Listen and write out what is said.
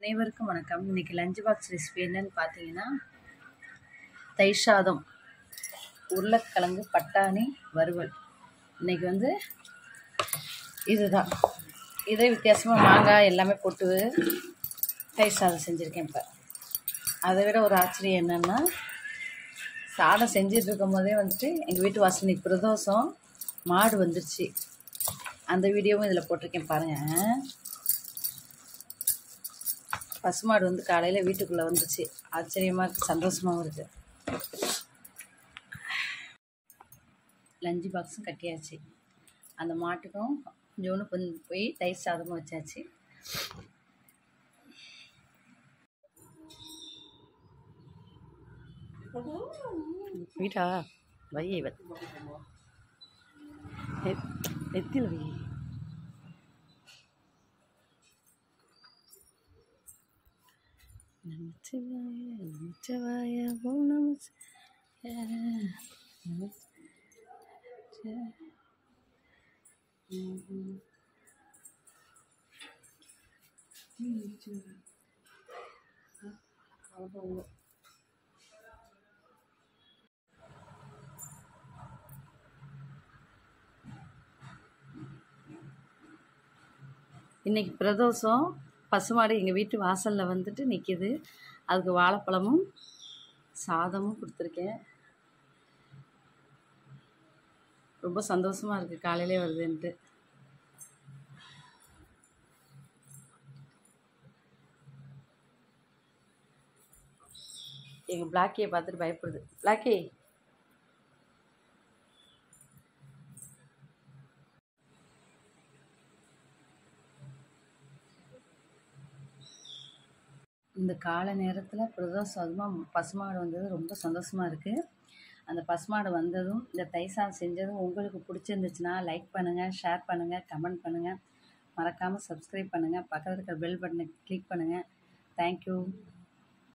அனைவருக்கும் வணக்கம் இன்றைக்கி லஞ்ச் பாக்ஸ் ரெசிபி என்னன்னு பார்த்தீங்கன்னா தயிர் சாதம் உருளைக்கிழங்கு பட்டாணி வறுவல் இன்றைக்கி வந்து இதுதான் இதே வித்தியாசமாக மாங்காய் எல்லாமே போட்டு தயிர் சாதம் செஞ்சுருக்கேன் இப்போ அதை விட ஒரு ஆச்சரியம் என்னென்னா சாதம் செஞ்சுட்டு இருக்கும் போதே வந்துட்டு எங்கள் வீட்டு வாசல் இன்னைக்கு பிரதோஷம் மாடு வந்துருச்சு அந்த வீடியோவும் இதில் போட்டிருக்கேன் பாருங்கள் பசுமாடு வந்து காலையில் வீட்டுக்குள்ளே வந்துச்சு ஆச்சரியமாக இருக்குது சந்தோஷமாகவும் இருக்குது லஞ்சு பாக்ஸும் கட்டியாச்சு அந்த மாட்டுக்கும் கொஞ்சோண்டு கொண்டு போய் தயிர் சாதமும் வச்சாச்சு வீட்டா வை எத்தில் வை நமச்சிவாய நமச்சிவாய ஓம் நம இன்னைக்கு பிரதோஷம் பசுமாடு எங்கள் வீட்டு வாசலில் வந்துட்டு நிற்கிது அதுக்கு வாழைப்பழமும் சாதமும் கொடுத்துருக்கேன் ரொம்ப சந்தோஷமாக இருக்குது காலையிலே வருதுன்ட்டு எங்கள் பிளாக்கியை பார்த்துட்டு பயப்படுது பிளாக்கி இந்த காலை நேரத்தில் பிரதோஷம் அதுமாக பசுமாடு வந்தது ரொம்ப சந்தோஷமாக இருக்குது அந்த பசுமாடு வந்ததும் இந்த தைசாதம் செஞ்சதும் உங்களுக்கு பிடிச்சிருந்துச்சுன்னா லைக் பண்ணுங்கள் ஷேர் பண்ணுங்கள் கமெண்ட் பண்ணுங்கள் மறக்காமல் சப்ஸ்கிரைப் பண்ணுங்கள் பக்கத்தில் இருக்கிற பெல் பட்டனை கிளிக் பண்ணுங்கள் தேங்க்யூ